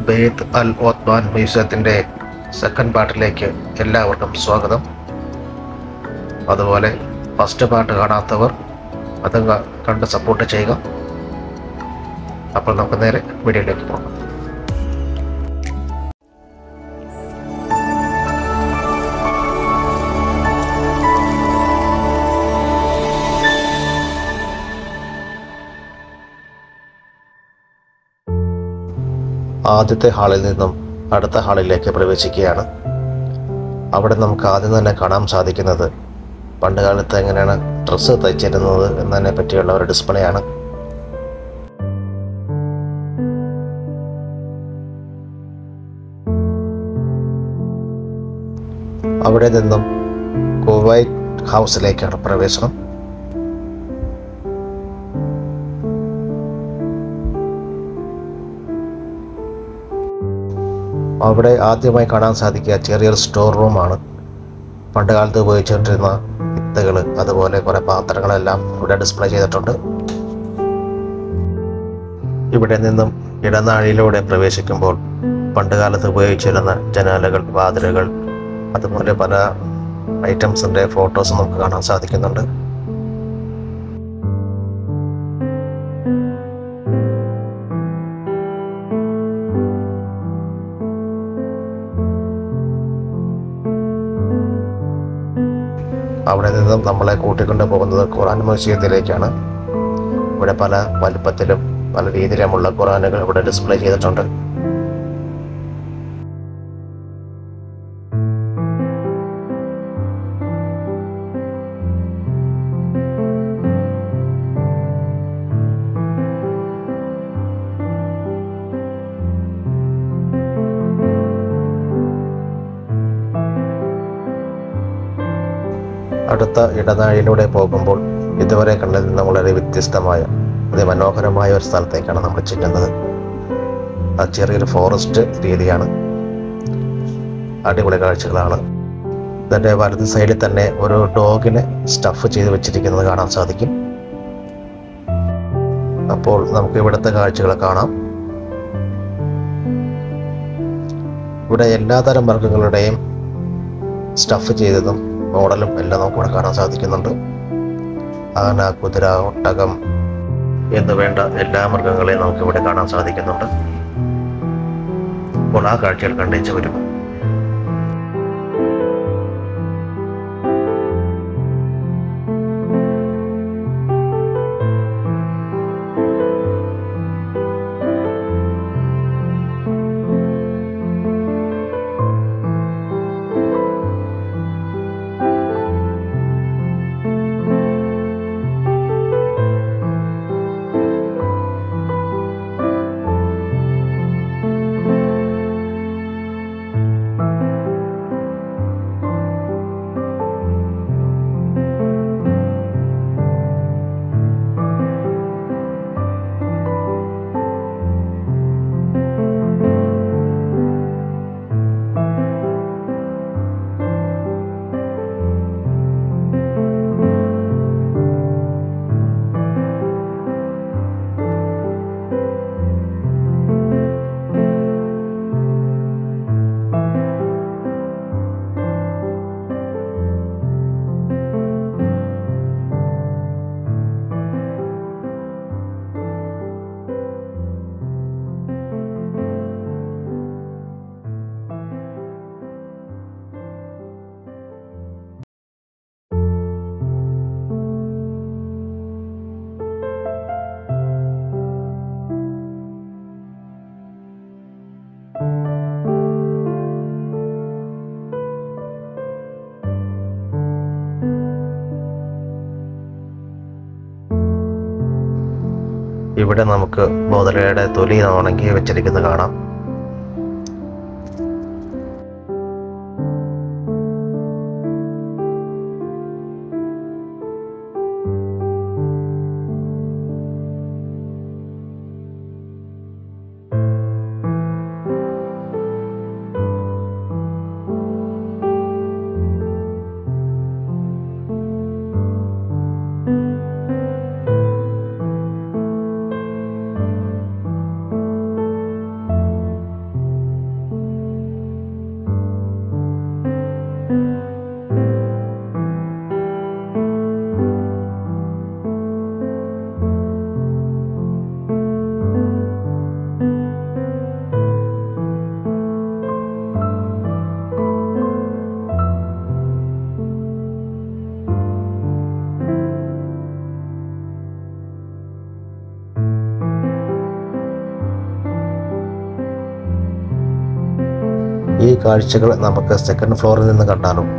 ബെയ്ത്ത് അൽ ഓത്മാൻ മ്യൂസിയത്തിൻ്റെ second പാർട്ടിലേക്ക് എല്ലാവർക്കും സ്വാഗതം അതുപോലെ ഫസ്റ്റ് പാർട്ട് കാണാത്തവർ അത് ക- കണ്ട് സപ്പോർട്ട് ചെയ്യുക അപ്പോൾ നമുക്ക് നേരെ വീഡിയോയിലേക്ക് പോകാം ആദ്യത്തെ ഹാളിൽ നിന്നും അടുത്ത ഹാളിലേക്ക് പ്രവേശിക്കുകയാണ് അവിടെ നമുക്ക് ആദ്യം തന്നെ കാണാൻ സാധിക്കുന്നത് പണ്ട് കാലത്ത് എങ്ങനെയാണ് ഡ്രസ്സ് തയ്ച്ചിരുന്നത് എന്നതിനെ പറ്റിയുള്ള ഒരു ഡിസ്പ്ലേ ആണ് അവിടെ നിന്നും കുവൈറ്റ് ഹൗസിലേക്കാണ് പ്രവേശനം അവിടെ ആദ്യമായി കാണാൻ സാധിക്കുക ചെറിയൊരു സ്റ്റോർ റൂമാണ് പണ്ട് കാലത്ത് ഉപയോഗിച്ചുകൊണ്ടിരുന്ന വിത്തുകൾ അതുപോലെ കുറേ പാത്രങ്ങളെല്ലാം ഇവിടെ ഡിസ്പ്ലേ ചെയ്തിട്ടുണ്ട് ഇവിടെ നിന്നും ഇടനാഴിയിലൂടെ പ്രവേശിക്കുമ്പോൾ പണ്ട് കാലത്ത് ഉപയോഗിച്ചിരുന്ന ജനാലകൾ വാതിലുകൾ അതുപോലെ പല ഐറ്റംസിൻ്റെ ഫോട്ടോസ് നമുക്ക് കാണാൻ സാധിക്കുന്നുണ്ട് അവിടെ നിന്നും നമ്മളെ കൂട്ടിക്കൊണ്ട് പോകുന്നത് ഖുറാൻ മ്യൂസിയത്തിലേക്കാണ് ഇവിടെ പല വലുപ്പത്തിലും പല രീതിയിലുമുള്ള ഖുറാനുകൾ ഇവിടെ ഡിസ്പ്ലേ ചെയ്തിട്ടുണ്ട് അടുത്ത ഇടനാഴിയിലൂടെ പോകുമ്പോൾ ഇതുവരെ കണ്ടതിൽ നിന്ന് വളരെ വ്യത്യസ്തമായ അതിമനോഹരമായ ഒരു സ്ഥലത്തേക്കാണ് നമ്മൾ ചെല്ലുന്നത് ആ ചെറിയൊരു ഫോറസ്റ്റ് രീതിയാണ് അടിപൊളി കാഴ്ചകളാണ് ഇതിൻ്റെ വലത് സൈഡിൽ തന്നെ ഒരു ഡോഗിനെ സ്റ്റഫ് ചെയ്ത് വെച്ചിരിക്കുന്നത് കാണാൻ സാധിക്കും അപ്പോൾ നമുക്ക് ഇവിടുത്തെ കാഴ്ചകൾ കാണാം ഇവിടെ എല്ലാതരം മൃഗങ്ങളുടെയും സ്റ്റഫ് ചെയ്തതും മോഡലും എല്ലാം നമുക്ക് ഇവിടെ കാണാൻ സാധിക്കുന്നുണ്ട് ആന കുതിര ഒട്ടകം എന്ന് വേണ്ട എല്ലാ മൃഗങ്ങളെയും നമുക്ക് ഇവിടെ കാണാൻ സാധിക്കുന്നുണ്ട് അപ്പോൾ ആ കാഴ്ചകൾ കണ്ടേച്ച് വരും ഇവിടെ നമുക്ക് ബോധലയുടെ തൊലി ഉണക്കി വെച്ചിരിക്കുന്നത് കാണാം ഈ കാഴ്ചകൾ നമുക്ക് സെക്കൻഡ് ഫ്ലോറിൽ നിന്ന് കണ്ടാലും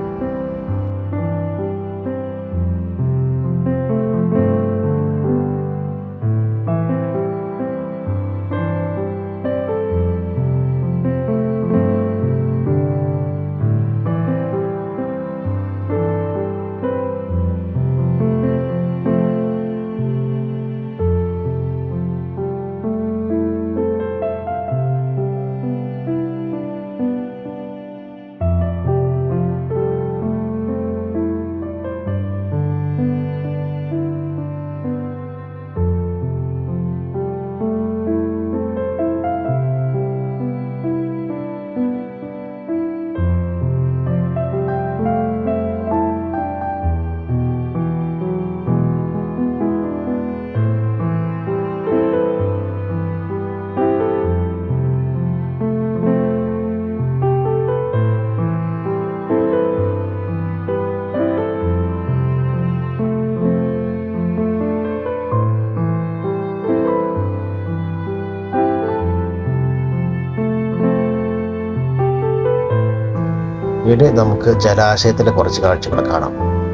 ഇനി നമുക്ക് ജലാശയത്തിലെ കുറച്ച് കാഴ്ചകൾ കാണാം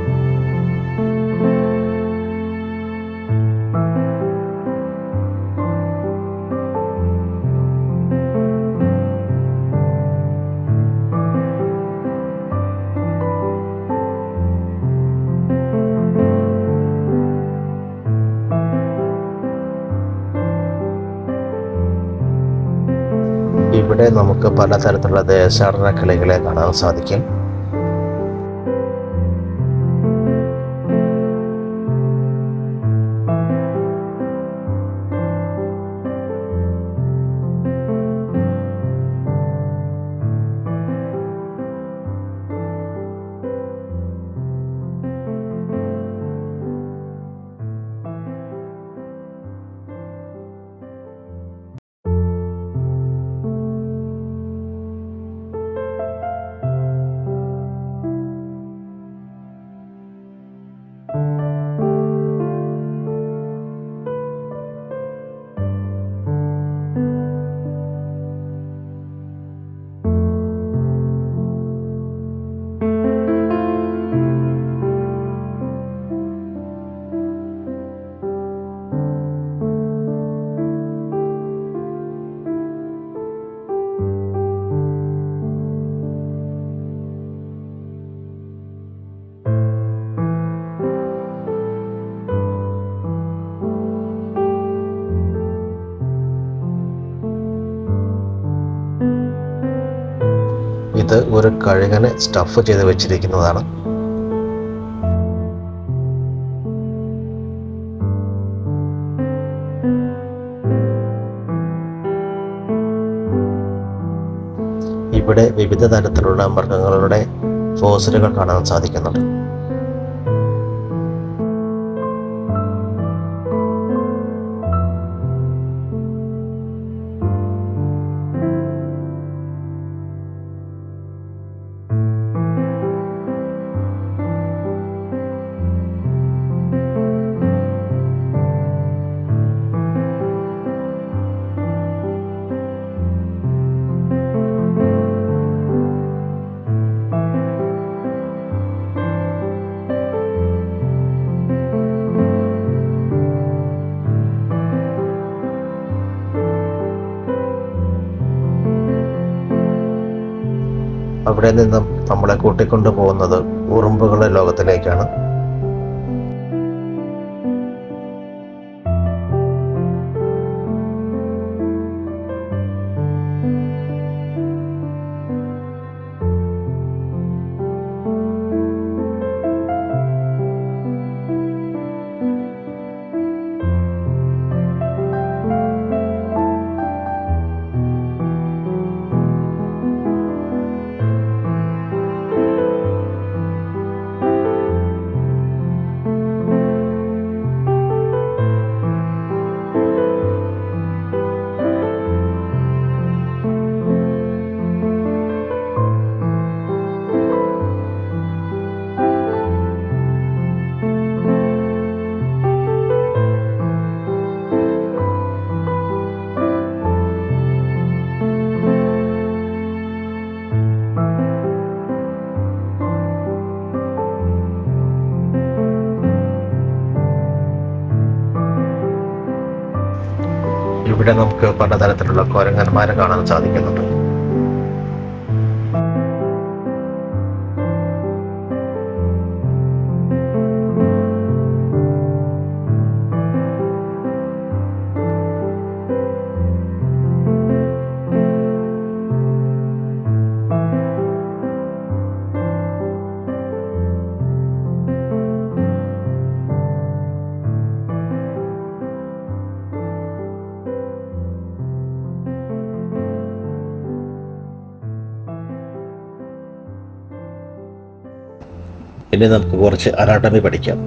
ഇവിടെ നമുക്ക് പലതരത്തിലുള്ള ദേശാടന കളികളെ കാണാൻ സാധിക്കും ഇത് ഒരു കഴുകനെ സ്റ്റഫ് ചെയ്ത് വെച്ചിരിക്കുന്നതാണ് ഇവിടെ വിവിധ തരത്തിലുള്ള മൃഗങ്ങളുടെ ഫോസിലുകൾ കാണാൻ സാധിക്കുന്നുണ്ട് അവിടെ നിന്നും നമ്മളെ കൂട്ടിക്കൊണ്ടു പോകുന്നത് ഉറുമ്പുകളുടെ ലോകത്തിലേക്കാണ് ഇവിടെ നമുക്ക് പലതരത്തിലുള്ള കുരങ്ങന്മാരെ കാണാൻ സാധിക്കുന്നുണ്ട് ഇനി നമുക്ക് കുറച്ച് അനാട്ടമി പഠിക്കാം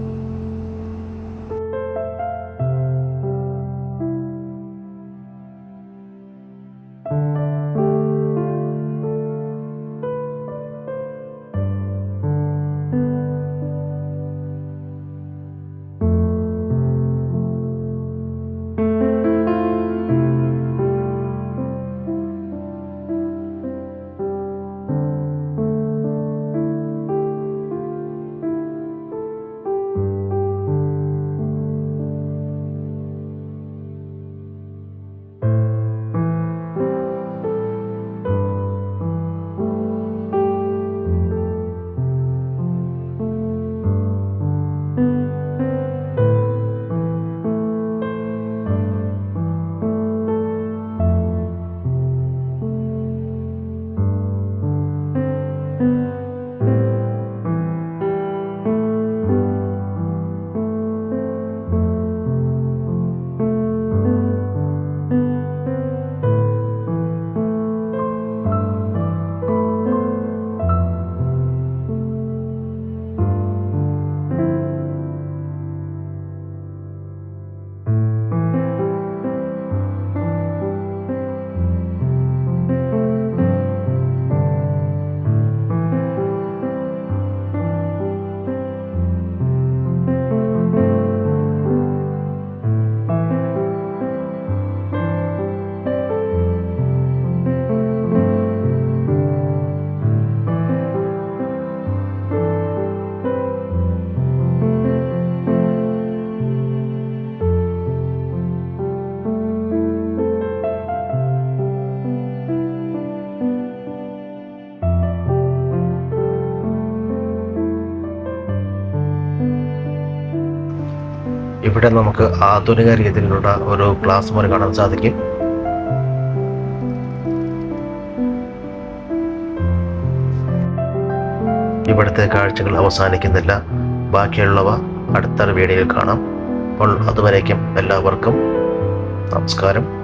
ഇവിടെ നമുക്ക് ആധുനിക രീതിയിലുള്ള ഒരു ക്ലാസ് മുറി കാണാൻ സാധിക്കും ഇവിടുത്തെ കാഴ്ചകൾ അവസാനിക്കുന്നില്ല ബാക്കിയുള്ളവ അടുത്ത വീഡിയോയിൽ കാണാം അപ്പോൾ അതുവരേക്കും എല്ലാവർക്കും നമസ്കാരം